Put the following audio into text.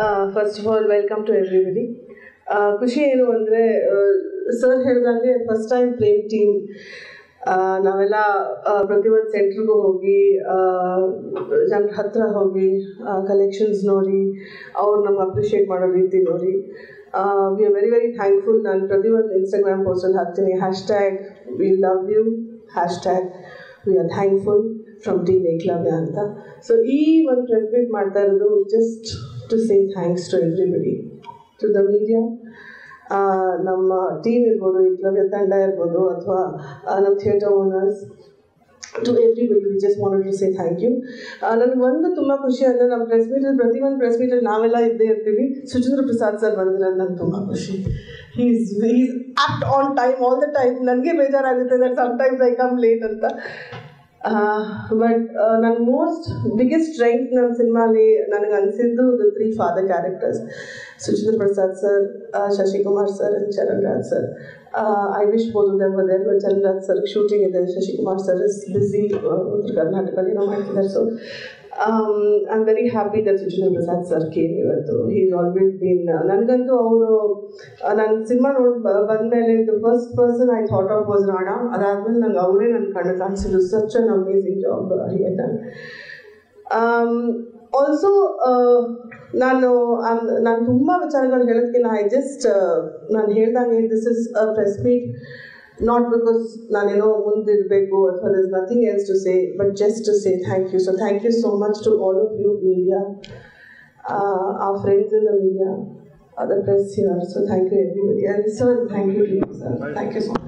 First of all welcome to everybody ಖುಷಿ ಏನು ಅಂದರೆ ಸರ್ ಹೇಳಿದಂಗೆ ಫಸ್ಟ್ ಟೈಮ್ ಪ್ರೇಮ್ ಟೀಮ್ ನಾವೆಲ್ಲ ಆ, ಪ್ರತಿಯೊಂದು ಸೆಂಟ್ರಿಗೂ ಹೋಗಿ ಜನರ ಹತ್ರ ಹೋಗಿ ಕಲೆಕ್ಷನ್ಸ್ ನೋಡಿ ಅವ್ರು ನಮ್ಗೆ ಅಪ್ರಿಷಿಯೇಟ್ ಮಾಡೋ ರೀತಿ ನೋಡಿ we are very very thankful ನಾನು ಪ್ರತಿಯೊಂದು ಇನ್ಸ್ಟಾಗ್ರಾಮ್ ಪೋಸ್ಟಲ್ಲಿ ಹಾಕ್ತೀನಿ hashtag we love you hashtag we are thankful from team Ekalavya ಅಂತ ಸೊ ಈ ಒಂದು ಪ್ರೆಸ್ ಮೀಟ್ ಮಾಡ್ತಾ ಇರೋದು just to say thanks to everybody to the media ನಮ್ಮ ಟೀಮ್ ಇರ್ಬೋದು ಏಕ್ಲವ್ಯ ತಂಡ ಇರ್ಬೋದು ಅಥವಾ ನಮ್ಮ theatre owners to everybody we just want to say thank you ನನಗೆ ಒಂದು ತುಂಬ ಖುಷಿ ಅಂದರೆ ನಮ್ಮ ಪ್ರೆಸ್ ಮೀಟಲ್ಲಿ ಪ್ರತಿಯೊಂದು ಪ್ರೆಸ್ ಮೀಟಲ್ಲಿ ನಾವೆಲ್ಲ ಇದ್ದೇ ಇರ್ತೀವಿ ಸುಚೇಂದ್ರ ಪ್ರಸಾದ್ ಸರ್ ಬಂದಿರೋದು ನಂಗೆ ತುಂಬ ಖುಷಿ is is act on time all the time ನನಗೆ ಬೇಜಾರಾಗುತ್ತೆ that sometimes I come late ಅಂತ ಬಟ್ ನನ್ನ ಮೋಸ್ಟ್ ಬಿಗ್ಗೆಸ್ಟ್ ಸ್ಟ್ರೆಂತ್ ನನ್ನ ಸಿನಿಮಾಲಿ ನನಗೆ ಅನಿಸಿದ್ದು the three father characters Suchendra Prasad sir Shashikumar sir and Charan Raj sir I wish both them there Charan Raj sir shooting ಇದೆ Shashikumar sir is busy ಉತ್ತರ ಕರ್ನಾಟಕದಲ್ಲಿ ನಾವು ಮಾಡ್ತಿದ್ದಾರೆ so I am very happy that Suchendra Prasad sir came ಇವತ್ತು ಹಿ ಈಸ್ ಆಲ್ವೇಸ್ ಬೀನ್ ನನಗಂತೂ ಅವರು ನಾನು ಸಿನಿಮಾ ನೋಡಿ ಬಂದಮೇಲೆ the first person I thought of was Rana ಅದಾದ್ಮೇಲೆ ನಂಗೆ ಅವರೇ ನನ್ನ ಕಣ್ಣು ಕಾಣಿಸಿದ್ರು such an amazing job he done also ನಾನು ನಾನು ತುಂಬ ವಿಚಾರಗಳು ಹೇಳೋದಕ್ಕಿಂತ ಐ ಜಸ್ಟ್ ನಾನು ಹೇಳ್ದಂಗೆ this is a press meet not because ನಾನೇನೋ ಮುಂದಿರಬೇಕು ಅಥವಾ this nothing else to say but just to say thank you so thank you so much to all of you media our friends in the media, other press here. So thank you everybody. And sir, thank you to you, sir. Thank you so much.